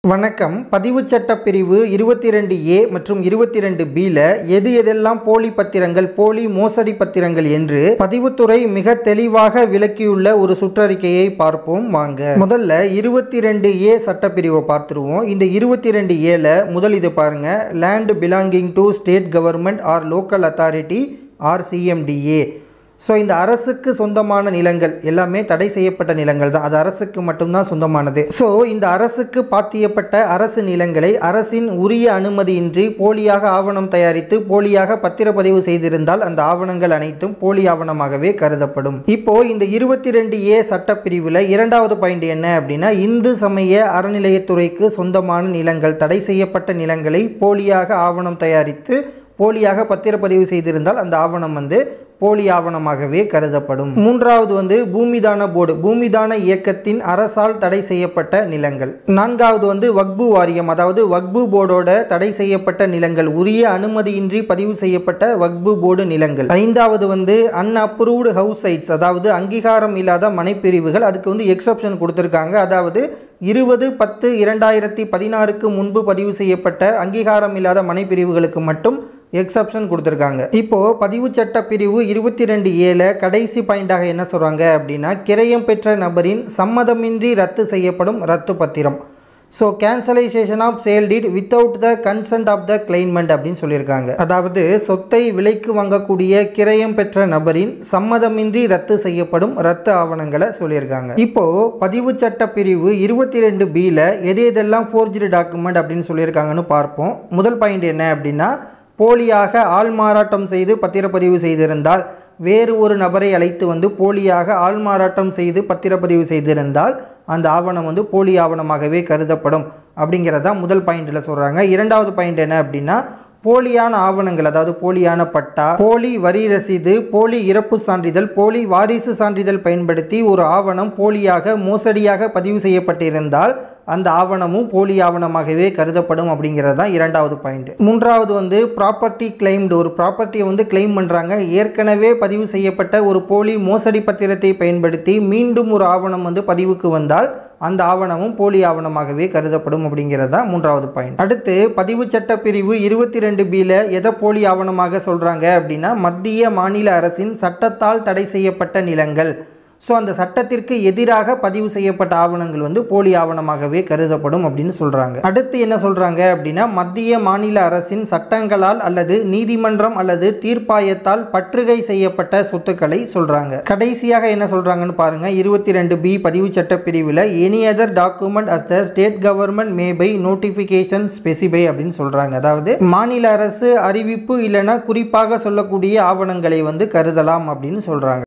வணக்கம் பதிவுச் சட்டப் பிரிவு இருபத்தி ரெண்டு ஏ மற்றும் இருபத்தி ரெண்டு பியில் எது எதெல்லாம் போலி பத்திரங்கள் போலி மோசடி பத்திரங்கள் என்று பதிவுத்துறை மிக தெளிவாக விளக்கியுள்ள ஒரு சுற்றறிக்கையை பார்ப்போம் வாங்க முதல்ல இருபத்தி ரெண்டு ஏ சட்டப்பிரிவை பார்த்துருவோம் இந்த இருபத்தி ரெண்டு ஏல முதல் இது பாருங்க land belonging to state government or local authority or CMDA so இந்த அரசுக்கு சொந்தமான நிலங்கள் எல்லாமே தடை செய்யப்பட்ட நிலங்கள் தான் அது அரசுக்கு மட்டும்தான் சொந்தமானது ஸோ இந்த அரசுக்கு பாத்தியப்பட்ட அரசு நிலங்களை அரசின் உரிய அனுமதியின்றி போலியாக ஆவணம் தயாரித்து போலியாக பத்திரப்பதிவு செய்திருந்தால் அந்த ஆவணங்கள் அனைத்தும் போலி ஆவணமாகவே கருதப்படும் இப்போ இந்த இருபத்தி ரெண்டு ஏ சட்டப்பிரிவில் இரண்டாவது பாயிண்ட் என்ன அப்படின்னா இந்து சமய அறநிலையத்துறைக்கு சொந்தமான நிலங்கள் தடை செய்யப்பட்ட நிலங்களை போலியாக ஆவணம் தயாரித்து போலியாக பத்திரப்பதிவு செய்திருந்தால் அந்த ஆவணம் வந்து போலி ஆவணமாகவே கருதப்படும் மூன்றாவது வந்து பூமிதான போர்டு பூமிதான இயக்கத்தின் அரசால் தடை செய்யப்பட்ட நிலங்கள் நான்காவது வந்து வக்பு வாரியம் அதாவது வக்பு போர்டோட தடை செய்யப்பட்ட நிலங்கள் உரிய அனுமதியின்றி பதிவு செய்யப்பட்ட வக்பு போர்டு நிலங்கள் ஐந்தாவது வந்து அன்அப்ரூவ்டு ஹவுஸ் சைட்ஸ் அதாவது அங்கீகாரம் இல்லாத மனைப்பிரிவுகள் அதுக்கு வந்து எக்ஸப்ஷன் கொடுத்துருக்காங்க அதாவது இருபது பத்து இரண்டாயிரத்தி பதினாறுக்கு முன்பு பதிவு செய்யப்பட்ட அங்கீகாரம் இல்லாத மனைப்பிரிவுகளுக்கு மட்டும் எக்ஸப்ஷன் கொடுத்துருக்காங்க இப்போது பதிவு சட்ட பிரிவு இருபத்தி ரெண்டு ஏல கடைசி பாயிண்டாக என்ன சொல்கிறாங்க அப்படின்னா கிரயம் பெற்ற நபரின் சம்மதமின்றி ரத்து செய்யப்படும் ரத்து பத்திரம் so cancellation of sale deed without the consent of the claimant அப்படின்னு சொல்லியிருக்காங்க அதாவது சொத்தை விலைக்கு வாங்கக்கூடிய கிரயம் பெற்ற நபரின் சம்மதமின்றி ரத்து செய்யப்படும் ரத்து ஆவணங்களை சொல்லியிருக்காங்க இப்போ பதிவு சட்ட பிரிவு இருபத்தி ரெண்டு பியில் எது எதெல்லாம் ஃபோர்ஜரி டாக்குமெண்ட் அப்படின்னு சொல்லியிருக்காங்கன்னு பார்ப்போம் முதல் பாயிண்ட் என்ன அப்படின்னா போலியாக ஆள் மாறாட்டம் செய்து பத்திரப்பதிவு செய்திருந்தால் வேறு ஒரு நபரை அழைத்து வந்து போலியாக ஆள் மாறாட்டம் செய்து பத்திரப்பதிவு செய்திருந்தால் அந்த ஆவணம் வந்து போலி ஆவணமாகவே கருதப்படும் அப்படிங்கிறதா முதல் பாயிண்டில் சொல்கிறாங்க இரண்டாவது பாயிண்ட் என்ன அப்படின்னா போலியான ஆவணங்கள் அதாவது போலியான பட்டா போலி வரி ரசீது போலி இறப்பு சான்றிதழ் போலி வாரிசு சான்றிதழ் பயன்படுத்தி ஒரு ஆவணம் போலியாக மோசடியாக பதிவு செய்யப்பட்டிருந்தால் அந்த ஆவணமும் போலி ஆவணமாகவே கருதப்படும் அப்படிங்கிறது தான் இரண்டாவது பாயிண்ட் மூன்றாவது வந்து ப்ராப்பர்ட்டி கிளைம்டு ஒரு ப்ராப்பர்ட்டியை வந்து கிளைம் பண்ணுறாங்க ஏற்கனவே பதிவு செய்யப்பட்ட ஒரு போலி மோசடி பத்திரத்தை பயன்படுத்தி மீண்டும் ஒரு ஆவணம் வந்து பதிவுக்கு வந்தால் அந்த ஆவணமும் போலி ஆவணமாகவே கருதப்படும் அப்படிங்கிறது தான் மூன்றாவது பாயிண்ட் அடுத்து பதிவு சட்ட பிரிவு இருபத்தி ரெண்டு பியில் எதை போலி ஆவணமாக சொல்கிறாங்க அப்படின்னா மத்திய மாநில அரசின் சட்டத்தால் தடை செய்யப்பட்ட நிலங்கள் ஸோ அந்த சட்டத்திற்கு எதிராக பதிவு செய்யப்பட்ட ஆவணங்கள் வந்து போலி ஆவணமாகவே கருதப்படும் அப்படின்னு சொல்கிறாங்க அடுத்து என்ன சொல்கிறாங்க அப்படின்னா மத்திய மாநில அரசின் சட்டங்களால் அல்லது நீதிமன்றம் அல்லது தீர்ப்பாயத்தால் பற்றுகை செய்யப்பட்ட சொத்துக்களை சொல்கிறாங்க கடைசியாக என்ன சொல்கிறாங்கன்னு பாருங்கள் இருபத்தி ரெண்டு பி பதிவு சட்ட பிரிவில் any other document as the state government may by notification specify அப்படின்னு சொல்கிறாங்க அதாவது மாநில அரசு அறிவிப்பு இல்லைன்னா குறிப்பாக சொல்லக்கூடிய ஆவணங்களை வந்து கருதலாம் அப்படின்னு சொல்கிறாங்க